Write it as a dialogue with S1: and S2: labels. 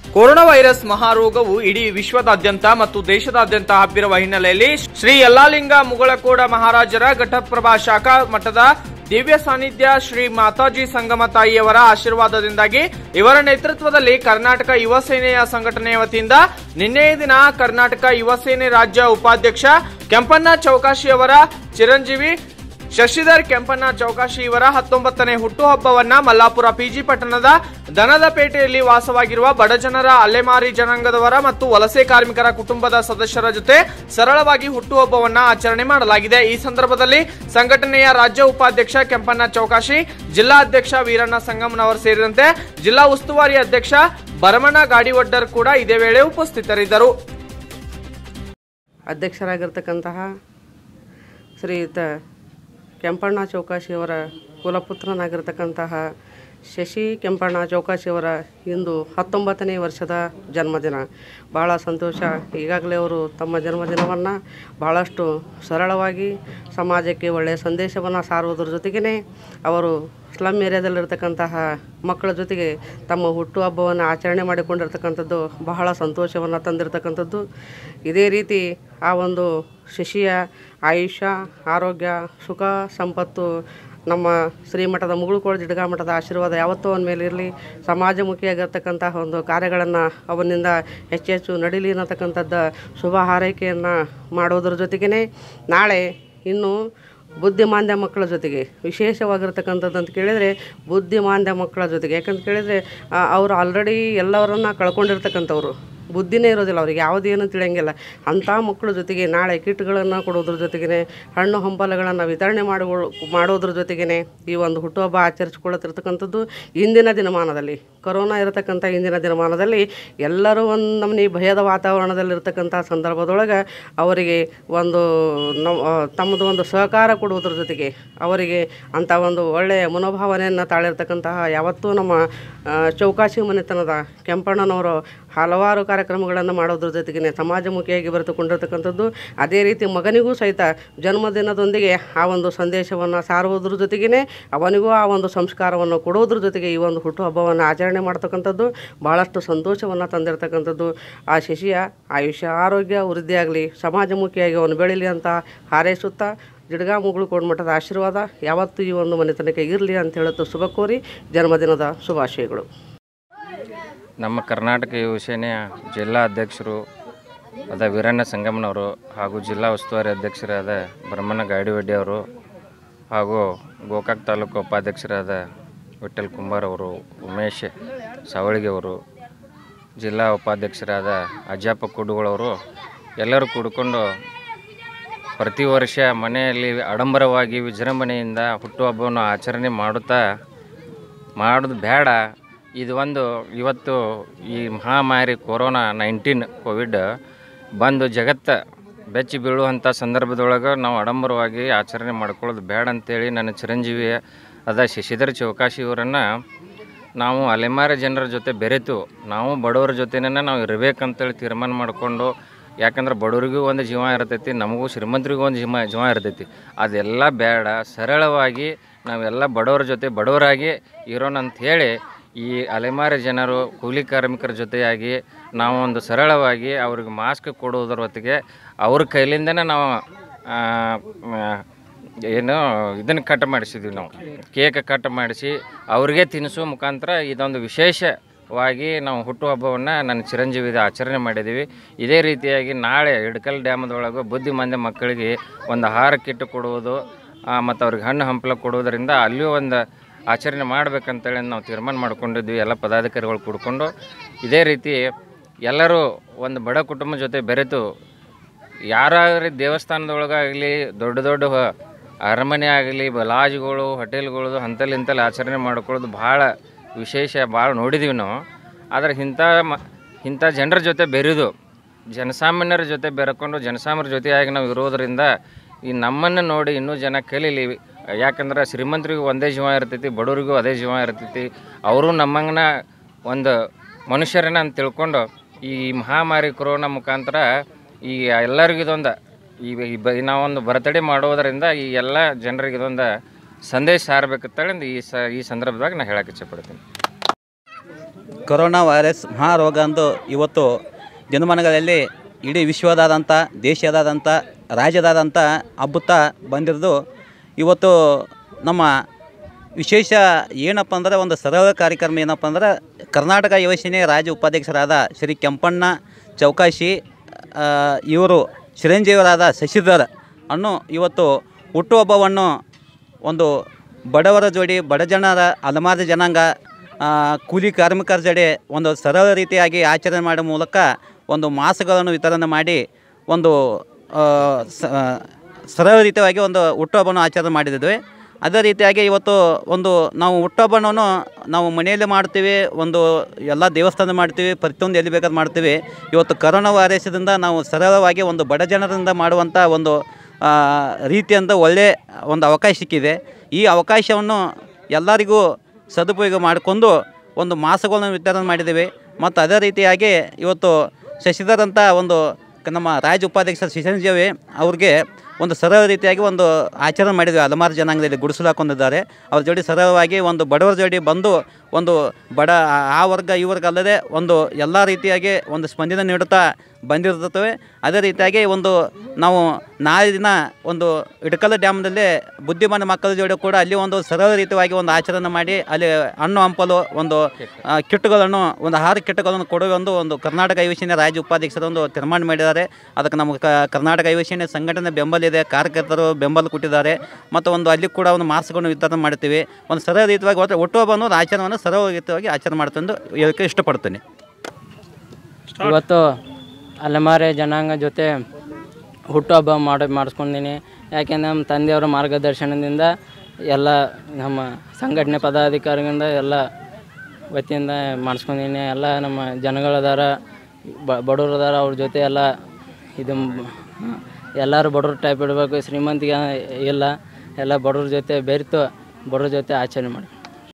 S1: corona virus ಮಹಾರೋಗವು ಇಡೀ ವಿಶ್ವದಾದ್ಯಂತ ಮತ್ತು ದೇಶದಾದ್ಯಂತ ಹಬ್ಬಿರುವ ಹಿನ್ನೆಲೆಯಲ್ಲಿ ಶ್ರೀ ಯಲ್ಲಾಲಿಂಗ ಮುಗಳಕೋಡ ಮಹಾರಾಜರ ಘಟಪ್ರಭಾ ಶಾಖಾ ಮಠದ ದಿವ್ಯ ಸಾನ್ನಿಧ್ಯ ಶ್ರೀ ಮಾತಾಜಿ ಸಂಗಮ ತಾಯಿಯವರ ಆಶೀರ್ವಾದದಿಂದಾಗಿ ಇವರ ನೇತೃತ್ವದಲ್ಲಿ ಕರ್ನಾಟಕ ಯುವ ಸೇನೆಯ ಸಂಘಟನೆಯ ವತಿಯಿಂದ ನಿನ್ನೆಯ ದಿನ ಕರ್ನಾಟಕ ಯುವ ಸೇನೆ ರಾಜ್ಯ ಉಪಾಧ್ಯಕ್ಷ ಕೆಂಪಣ್ಣ ಚೌಕಾಶಿಯವರ ಚಿರಂಜೀವಿ ಶಶಿಧರ್ ಕೆಂಪಣ್ಣ ಚೌಕಾಶಿ ಇವರ ಹತ್ತೊಂಬತ್ತನೇ ಹುಟ್ಟುಹಬ್ಬವನ್ನ ಮಲ್ಲಾಪುರ ಪಿಜಿ ಪಟ್ಟಣದ ದನದಪೇಟೆಯಲ್ಲಿ ವಾಸವಾಗಿರುವ ಬಡಜನರ ಅಲೆಮಾರಿ ಜನಾಂಗದವರ ಮತ್ತು ವಲಸೆ ಕಾರ್ಮಿಕರ ಕುಟುಂಬದ ಸದಸ್ಯರ ಜೊತೆ ಸರಳವಾಗಿ ಹುಟ್ಟುಹಬ್ಬವನ್ನ ಆಚರಣೆ ಮಾಡಲಾಗಿದೆ ಈ ಸಂದರ್ಭದಲ್ಲಿ ಸಂಘಟನೆಯ ರಾಜ್ಯ ಉಪಾಧ್ಯಕ್ಷ ಕೆಂಪಣ್ಣ ಚೌಕಾಶಿ ಜಿಲ್ಲಾ ಅಧ್ಯಕ್ಷ ವೀರಣ್ಣ ಸಂಗಮನವರ್ ಸೇರಿದಂತೆ ಜಿಲ್ಲಾ ಉಸ್ತುವಾರಿ ಅಧ್ಯಕ್ಷ ಭರಮಣ್ಣ ಗಾಡಿವಡ್ಡರ್ ಕೂಡ ಇದೇ ವೇಳೆ ಉಪಸ್ಥಿತರಿದ್ದರು
S2: ಅಧ್ಯಕ್ಷರಾಗಿರ್ತಕ್ಕಂತಹ ಶ್ರೀಯುತ ಕೆಂಪಣ್ಣ ಚೌಕಾಶಿಯವರ ಕುಲಪುತ್ರನಾಗಿರ್ತಕ್ಕಂತಹ ಶಶಿ ಕೆಂಪಣ್ಣ ಚೌಕಾಶಿಯವರ ಇಂದು ಹತ್ತೊಂಬತ್ತನೇ ವರ್ಷದ ಜನ್ಮದಿನ ಭಾಳ ಸಂತೋಷ ಈಗಾಗಲೇ ಅವರು ತಮ್ಮ ಜನ್ಮದಿನವನ್ನು ಭಾಳಷ್ಟು ಸರಳವಾಗಿ ಸಮಾಜಕ್ಕೆ ಒಳ್ಳೆಯ ಸಂದೇಶವನ್ನು ಸಾರುವುದರ ಜೊತೆಗೇ ಅವರು ಸ್ಲಮ್ ಏರಿಯಾದಲ್ಲಿರ್ತಕ್ಕಂತಹ ಮಕ್ಕಳ ಜೊತೆಗೆ ತಮ್ಮ ಹುಟ್ಟುಹಬ್ಬವನ್ನು ಆಚರಣೆ ಮಾಡಿಕೊಂಡಿರ್ತಕ್ಕಂಥದ್ದು ಬಹಳ ಸಂತೋಷವನ್ನು ತಂದಿರತಕ್ಕಂಥದ್ದು ಇದೇ ರೀತಿ ಆ ಒಂದು ಶಿಶಿಯ ಆಯುಷ್ಯ ಆರೋಗ್ಯ ಸುಖ ಸಂಪತ್ತು ನಮ್ಮ ಶ್ರೀಮಠದ ಮುಗುಳುಕೋಳ ಜಿಡ್ಗಾ ಮಠದ ಆಶೀರ್ವಾದ ಯಾವತ್ತೂ ಅವನ ಮೇಲೆ ಇರಲಿ ಸಮಾಜಮುಖಿಯಾಗಿರ್ತಕ್ಕಂತಹ ಒಂದು ಕಾರ್ಯಗಳನ್ನು ಅವನಿಂದ ಹೆಚ್ಚೆಚ್ಚು ನಡೀಲಿ ಅನ್ನತಕ್ಕಂಥದ್ದು ಶುಭ ಹಾರೈಕೆಯನ್ನು ಮಾಡೋದ್ರ ಜೊತೆಗೇ ನಾಳೆ ಇನ್ನು ಬುದ್ಧಿಮಾಂದ್ಯ ಮಕ್ಕಳ ಜೊತೆಗೆ ವಿಶೇಷವಾಗಿರ್ತಕ್ಕಂಥದ್ದು ಅಂತ ಕೇಳಿದರೆ ಬುದ್ಧಿಮಾಂದ್ಯ ಮಕ್ಕಳ ಜೊತೆಗೆ ಯಾಕಂತ ಕೇಳಿದರೆ ಅವರು ಆಲ್ರೆಡಿ ಎಲ್ಲವರನ್ನ ಕಳ್ಕೊಂಡಿರ್ತಕ್ಕಂಥವ್ರು ಬುದ್ಧಿನೇ ಇರೋದಿಲ್ಲ ಅವ್ರಿಗೆ ಯಾವುದೇನು ತಿಳಿಯಂಗಿಲ್ಲ ಅಂಥ ಮಕ್ಕಳ ಜೊತೆಗೆ ನಾಳೆ ಕಿಟ್ಗಳನ್ನು ಕೊಡೋದ್ರ ಜೊತೆಗೇ ಹಣ್ಣು ಹಂಪಲುಗಳನ್ನು ವಿತರಣೆ ಮಾಡಿ ಮಾಡೋದ್ರ ಜೊತೆಗೇ ಈ ಒಂದು ಹುಟ್ಟುಹಬ್ಬ ಆಚರಿಸ್ಕೊಳ್ಳುತ್ತಿರ್ತಕ್ಕಂಥದ್ದು ಇಂದಿನ ದಿನಮಾನದಲ್ಲಿ ಕೊರೋನಾ ಇರತಕ್ಕಂಥ ಇಂದಿನ ದಿನಮಾನದಲ್ಲಿ ಎಲ್ಲರೂ ಒಂದು ನಮ್ಮನೆ ಭಯದ ವಾತಾವರಣದಲ್ಲಿರ್ತಕ್ಕಂಥ ಸಂದರ್ಭದೊಳಗೆ ಅವರಿಗೆ ಒಂದು ನಮ್ ಆ, ತಮ್ಮದು ಒಂದು ಸಹಕಾರ ಕೊಡುವುದ್ರ ಜೊತೆಗೆ ಅವರಿಗೆ ಅಂಥ ಒಂದು ಒಳ್ಳೆಯ ಮನೋಭಾವನೆಯನ್ನು ತಾಳಿರ್ತಕ್ಕಂತಹ ಯಾವತ್ತೂ ನಮ್ಮ ಆ, ಚೌಕಾಶಿ ಮನೆತನದ ಕೆಂಪಣ್ಣನವರು ಹಲವಾರು ಕಾರ್ಯಕ್ರಮಗಳನ್ನು ಮಾಡೋದ್ರ ಜೊತೆಗೆ ಸಮಾಜಮುಖಿಯಾಗಿ ಬರೆದುಕೊಂಡಿರ್ತಕ್ಕಂಥದ್ದು ಅದೇ ರೀತಿ ಮಗನಿಗೂ ಸಹಿತ ಜನ್ಮದಿನದೊಂದಿಗೆ ಆ ಒಂದು ಸಂದೇಶವನ್ನು ಸಾರುವುದ್ರ ಜೊತೆಗೇ ಅವನಿಗೂ ಆ ಒಂದು ಸಂಸ್ಕಾರವನ್ನು ಕೊಡೋದ್ರ ಜೊತೆಗೆ ಈ ಒಂದು ಹುಟ್ಟುಹಬ್ಬವನ್ನು ಆಚರಣೆ ಮಾಡ್ತಕ್ಕಂಥದ್ದು ಭಾಳಷ್ಟು ಸಂತೋಷವನ್ನು ತಂದಿರತಕ್ಕಂಥದ್ದು ಆ ಶಿಶಿಯ ಆಯುಷ್ಯ ಆರೋಗ್ಯ ವೃದ್ಧಿಯಾಗಲಿ ಸಮಾಜಮುಖಿಯಾಗಿ ಅವನು ಬೆಳೀಲಿ ಅಂತ ಹಾರೈಸುತ್ತಾ ಜಿಡ್ಗಾ ಮುಗುಳು ಮಠದ ಆಶೀರ್ವಾದ ಯಾವತ್ತೂ ಈ ಒಂದು ಮನೆತನಕ್ಕೆ ಇರಲಿ ಅಂತ ಹೇಳುತ್ತಾ ಶುಭ ಕೋರಿ ಜನ್ಮದಿನದ ಶುಭಾಶಯಗಳು
S3: ನಮ್ಮ ಕರ್ನಾಟಕ ಯುವ ಸೇನೆಯ ಜಿಲ್ಲಾ ಅಧ್ಯಕ್ಷರು ಅದ ವೀರಣ್ಣ ಸಂಗಮನವರು ಹಾಗೂ ಜಿಲ್ಲಾ ಉಸ್ತುವಾರಿ ಅಧ್ಯಕ್ಷರಾದ ಬ್ರಹ್ಮಣ್ಣ ಗಾಡಿವಡ್ಡಿ ಅವರು ಹಾಗೂ ಗೋಕಾಕ್ ತಾಲೂಕು ಉಪಾಧ್ಯಕ್ಷರಾದ ವಿಠಲ್ ಕುಂಬಾರ್ ಅವರು ಉಮೇಶ್ ಸಾವಳಿಗೆ ಅವರು ಜಿಲ್ಲಾ ಉಪಾಧ್ಯಕ್ಷರಾದ ಅಜ್ಜಪ್ಪ ಕುಡುಗಳವರು ಎಲ್ಲರೂ ಕೂಡಿಕೊಂಡು ಪ್ರತಿ ವರ್ಷ ಮನೆಯಲ್ಲಿ ಆಡಂಬರವಾಗಿ ವಿಜೃಂಭಣೆಯಿಂದ ಹುಟ್ಟುಹಬ್ಬವನ್ನು ಆಚರಣೆ ಮಾಡುತ್ತಾ ಮಾಡೋದು ಬೇಡ ಇದು ಒಂದು ಇವತ್ತು ಈ ಮಹಾಮಾರಿ ಕೊರೋನಾ ನೈನ್ಟೀನ್ ಕೋವಿಡ್ ಬಂದು ಜಗತ್ತು ಬೆಚ್ಚಿ ಬೀಳುವಂಥ ಸಂದರ್ಭದೊಳಗೆ ನಾವು ಆಡಂಬರವಾಗಿ ಆಚರಣೆ ಮಾಡ್ಕೊಳ್ಳೋದು ಬೇಡ ಅಂತೇಳಿ ನನ್ನ ಚಿರಂಜೀವಿ ಅದ ಶಶಿಧರ್ ಚೌಕಾಶಿ ಇವರನ್ನು ನಾವು ಅಲೆಮಾರಿ ಜನರ ಜೊತೆ ಬೆರೆತು ನಾವು ಬಡವರ ಜೊತೆನೇ ನಾವು ಇರಬೇಕಂತೇಳಿ ತೀರ್ಮಾನ ಮಾಡಿಕೊಂಡು ಯಾಕಂದ್ರೆ ಬಡವರಿಗೂ ಒಂದು ಜೀವ ಇರ್ತೈತಿ ನಮಗೂ ಶ್ರೀಮಂತರಿಗೂ ಒಂದು ಜೀವ ಜೀವ ಇರ್ತೈತಿ ಅದೆಲ್ಲ ಬೇಡ ಸರಳವಾಗಿ ನಾವೆಲ್ಲ ಬಡವರ ಜೊತೆ ಬಡವರಾಗಿ ಇರೋಣ ಅಂತ ಹೇಳಿ ಈ ಅಲೆಮಾರಿ ಜನರು ಕೂಲಿ ಕಾರ್ಮಿಕರ ಜೊತೆಯಾಗಿ ನಾವು ಒಂದು ಸರಳವಾಗಿ ಅವ್ರಿಗೆ ಮಾಸ್ಕ್ ಕೊಡುವುದರ ಹೊತ್ತಿಗೆ ಅವ್ರ ಕೈಲಿಂದನೇ ನಾವು ಆ, ಆ, ಏನು ಇದನ್ನು ಕಟ್ ಮಾಡಿಸಿದ್ವಿ ನಾವು ಕೇಕ್ ಕಟ್ ಮಾಡಿಸಿ ಅವ್ರಿಗೆ ತಿನ್ನಿಸೋ ಮುಖಾಂತರ ಇದೊಂದು ವಿಶೇಷವಾಗಿ ನಾವು ಹುಟ್ಟುಹಬ್ಬವನ್ನು ನನ್ನ ಚಿರಂಜೀವಿದ ಆಚರಣೆ ಮಾಡಿದ್ದೀವಿ ಇದೇ ರೀತಿಯಾಗಿ ನಾಳೆ ಇಡ್ಕಲ್ ಡ್ಯಾಮದೊಳಗೆ ಬುದ್ಧಿಮಾಂದ್ಯ ಮಕ್ಕಳಿಗೆ ಒಂದು ಆಹಾರ ಕಿಟ್ ಕೊಡುವುದು ಮತ್ತು ಅವ್ರಿಗೆ ಹಣ್ಣು ಹಂಪಲ ಕೊಡುವುದರಿಂದ ಅಲ್ಲಿಯೂ ಒಂದು ಆಚರಣೆ ಮಾಡಬೇಕಂತೇಳಿ ನಾವು ತೀರ್ಮಾನ ಮಾಡ್ಕೊಂಡಿದ್ವಿ ಎಲ್ಲ ಪದಾಧಿಕಾರಿಗಳು ಕೂಡ್ಕೊಂಡು ಇದೇ ರೀತಿ ಎಲ್ಲರೂ ಒಂದು ಬಡ ಕುಟುಂಬ ಜೊತೆ ಬೆರೆತು ಯಾರಾಗಲಿ ದೇವಸ್ಥಾನದೊಳಗಾಗಲಿ ದೊಡ್ಡ ದೊಡ್ಡ ಹ- ಅರಮನೆ ಆಗಲಿ ಲಾಜ್ಗಳು ಹೋಟೆಲ್ಗಳು ಅಂಥಲ್ಲಿ ಇಂಥಲ್ಲಿ ಆಚರಣೆ ಮಾಡ್ಕೊಳ್ಳೋದು ಭಾಳ ವಿಶೇಷ ಭಾಳ ನೋಡಿದ್ದೀವಿ ನಾವು ಆದರೆ ಇಂಥ ಮ ಇಂಥ ಜನರ ಜೊತೆ ಬೆರೆದು ಜನಸಾಮಾನ್ಯರ ಜೊತೆ ಬೆರ್ಕೊಂಡು ಜನಸಾಮಾನ್ಯರ ಜೊತೆಯಾಗಿ ನಾವು ಇರೋದರಿಂದ ಈ ನಮ್ಮನ್ನು ನೋಡಿ ಇನ್ನೂ ಜನ ಕಲೀಲಿ ಯಾಕಂದ್ರೆ ಶ್ರೀಮಂತರಿಗೂ ಒಂದೇ ಜೀವ ಇರ್ತೈತಿ ಬಡವರಿಗೂ ಅದೇ ಜೀವ ಇರ್ತೈತಿ ಅವರು ನಮ್ಮಂಗನ ಒಂದು ಮನುಷ್ಯರನ್ನ ಅಂತ ತಿಳ್ಕೊಂಡು ಈ ಮಹಾಮಾರಿ ಕೊರೋನಾ ಮುಖಾಂತರ ಈ ಎಲ್ಲರಿಗೂ ಇದೊಂದು ಈ ಈ ಬ ನಾವೊಂದು ಬರ್ತಡೇ ಮಾಡೋದರಿಂದ ಈ ಎಲ್ಲ ಜನರಿಗೆ ಇದೊಂದು ಸಂದೇಶ ಸಾರಬೇಕಂತೇಳಿ ಈ ಸ ಈ ಸಂದರ್ಭದಾಗ ನಾನು ಹೇಳಕ್ಕೆ ಇಚ್ಛೆಪಡ್ತೀನಿ
S4: ಕೊರೋನಾ ವೈರಸ್ ಮಹಾರೋಗ ಅಂದು ಇವತ್ತು ದಿನಮಾನಗಳಲ್ಲಿ ಇಡೀ ವಿಶ್ವದಾದಂಥ ದೇಶದಾದಂಥ ರಾಜ್ಯದಾದಂಥ ಹಬ್ಬುತ್ತಾ ಬಂದಿರೋದು ಇವತ್ತು ನಮ್ಮ ವಿಶೇಷ ಏನಪ್ಪ ಅಂದ್ರೆ ಒಂದು ಸರಳ ಕಾರ್ಯಕ್ರಮ ಏನಪ್ಪ ಅಂದ್ರೆ ಕರ್ನಾಟಕ ಯುವಸೇನೆ ರಾಜ್ಯ ಉಪಾಧ್ಯಕ್ಷರಾದ ಶ್ರೀ ಕೆಂಪಣ್ಣ ಚೌಕಾಶಿ ಆ, ಇವರು ಚಿರಂಜೀವರಾದ ಶಶಿಧರ್ ಅನ್ನು ಇವತ್ತು ಹುಟ್ಟುಹಬ್ಬವನ್ನು ಒಂದು ಬಡವರ ಜೋಡಿ ಬಡ ಜನರ ಅಲಮಾರಿ ಜನಾಂಗ ಆ, ಕೂಲಿ ಕಾರ್ಮಿಕರ ಜಡೆ ಒಂದು ಸರಳ ರೀತಿಯಾಗಿ ಆಚರಣೆ ಮಾಡೋ ಮೂಲಕ ಒಂದು ಮಾಸ್ಕ್ಗಳನ್ನು ವಿತರಣೆ ಮಾಡಿ ಒಂದು ಆ, ಸ- ಸರಳ ರೀತಿಯಾಗಿ ಒಂದು ಹುಟ್ಟುಹಬ್ಬವನ್ನು ಆಚರಣೆ ಮಾಡಿದ್ವಿ ಅದೇ ರೀತಿಯಾಗಿ ಇವತ್ತು ಒಂದು ನಾವು ಹುಟ್ಟುಹಬ್ಬವನ್ನು ನಾವು ಮನೆಯಲ್ಲೇ ಮಾಡ್ತೀವಿ ಒಂದು ಎಲ್ಲ ದೇವಸ್ಥಾನ ಮಾಡ್ತೀವಿ ಪ್ರತಿಯೊಂದು ಎಲ್ಲಿ ಬೇಕಾದ್ರೂ ಮಾಡ್ತೀವಿ ಇವತ್ತು ಕರೋನಾ ವೈರಸ್ದಿಂದ ನಾವು ಸರಳವಾಗಿ ಒಂದು ಬಡ ಜನರಿಂದ ಮಾಡುವಂಥ ಒಂದು ಆ, ರೀತಿಯಿಂದ ಒಳ್ಳೆಯ ಒಂದು ಅವಕಾಶ ಸಿಕ್ಕಿದೆ ಈ ಅವಕಾಶವನ್ನು ಎಲ್ಲರಿಗೂ ಸದುಪಯೋಗ ಮಾಡಿಕೊಂಡು ಒಂದು ಮಾಸಗಳನ್ನು ವಿತರಣೆ ಮಾಡಿದ್ದೀವಿ ಮತ್ತು ಅದೇ ರೀತಿಯಾಗಿ ಇವತ್ತು ಶಶಿಧರ್ ಅಂತ ಒಂದು ಕ- ನಮ್ಮ ರಾಜ್ಯ ಉಪಾಧ್ಯಕ್ಷರು ಶಿಶಂಜೀವಿ ಅವ್ರಿಗೆ ಒಂದು ಸರಳ ರೀತಿಯಾಗಿ ಒಂದು ಆಚರಣೆ ಮಾಡಿದ್ವಿ ಹಲವಾರು ಜನಾಂಗದಲ್ಲಿ ಗುಡಿಸಲು ಹಾಕೊಂಡಿದ್ದಾರೆ ಅವ್ರ ಜೋಡಿ ಸರಳವಾಗಿ ಒಂದು ಬಡವರ ಜೋಡಿ ಬಂದು ಒಂದು ಬಡ ಆ- ಆ ವರ್ಗ ಈ ವರ್ಗ ಅಲ್ಲದೆ ಒಂದು ಎಲ್ಲ ರೀತಿಯಾಗಿ ಒಂದು ಸ್ಪಂದನೆ ನೀಡುತ್ತಾ ಬಂದಿರುತ್ತವೆ ಅದೇ ರೀತಿಯಾಗಿ ಒಂದು ನಾವು ನಾಳೆ ದಿನ ಒಂದು ಇಡಕಲ ಡ್ಯಾಮ್ನಲ್ಲಿ ಬುದ್ಧಿಮಾನ ಮಕ್ಕಳ ಜೋಡಿ ಕೂಡ ಅಲ್ಲಿ ಒಂದು ಸರಳ ರೀತಿಯಾಗಿ ಒಂದು ಆಚರಣೆ ಮಾಡಿ ಅಲ್ಲಿ ಹಣ್ಣು ಹಂಪಲು ಒಂದು ಆ, ಕಿಟ್ಗಳನ್ನು ಒಂದು ಆಹಾರ ಕಿಟ್ಗಳನ್ನು ಕೊಡುವ ಒಂದು ಒಂದು ಕರ್ನಾಟಕ ಯುವಸೇನೆ ರಾಜ್ಯ ಉಪಾಧ್ಯಕ್ಷರು ಒಂದು ತೀರ್ಮಾನ ಮಾಡಿದ್ದಾರೆ ಅದಕ್ಕೆ ನಮ್ಮ ಕ ಕರ್ನಾಟಕ ಯುವಸೇನೆ ಸಂಘಟನೆ ಬೆಂಬಲ ಇದೆ ಕಾರ್ಯಕರ್ತರು ಬೆಂಬಲ ಕೊಟ್ಟಿದ್ದಾರೆ ಮತ್ತು ಒಂದು ಅಲ್ಲಿ ಕೂಡ ಒಂದು ಮಾಸ್ಕ್ಗಳನ್ನು ವಿತರಣೆ ಮಾಡ್ತೀವಿ ಒಂದು ಸರಳ ರೀತಿಯಾಗಿ ಒಟ್ಟು ಒಟ್ಟುಹಬ್ಬ ಅನ್ನೋದು ಆಚರಣೆಯನ್ನು ಸರಳ ರೀತಿಯಾಗಿ ಆಚರಣೆ ಮಾಡ್ತಂದು ಹೇಳಕ್ಕೆ ಇಷ್ಟಪಡ್ತೀನಿ
S5: ಇವತ್ತು ಅಲೆಮಾರಿ ಜನಾಂಗ ಜೊತೆ ಹುಟ್ಟುಹಬ್ಬ ಮಾಡಿ ಮಾಡಿಸ್ಕೊಂಡಿನಿ ಯಾಕೆಂದ್ರೆ ನಮ್ಮ ತಂದೆಯವರ ಮಾರ್ಗದರ್ಶನದಿಂದ ಎಲ್ಲ ನಮ್ಮ ಸಂಘಟನೆ ಪದಾಧಿಕಾರಿಗಳಿಂದ ಎಲ್ಲ ವತಿಯಿಂದ ಮಾಡಿಸ್ಕೊಂಡಿನಿ ಎಲ್ಲ ನಮ್ಮ ಜನಗಳದಾರ ಬ ಬಡವ್ರು ಅದಾರ ಅವ್ರ ಜೊತೆ ಎಲ್ಲ ಇದು ಮ್- ಎಲ್ಲರೂ ಬಡವ್ರ ಟೈಪ್ ಇಡಬೇಕು ಶ್ರೀಮಂತಿಗೆ ಇಲ್ಲ ಎಲ್ಲ ಬಡವ್ರ ಜೊತೆ ಬೆರೆತು ಬಡವ್ರ ಜೊತೆ ಆಚರಣೆ ಮಾಡಿ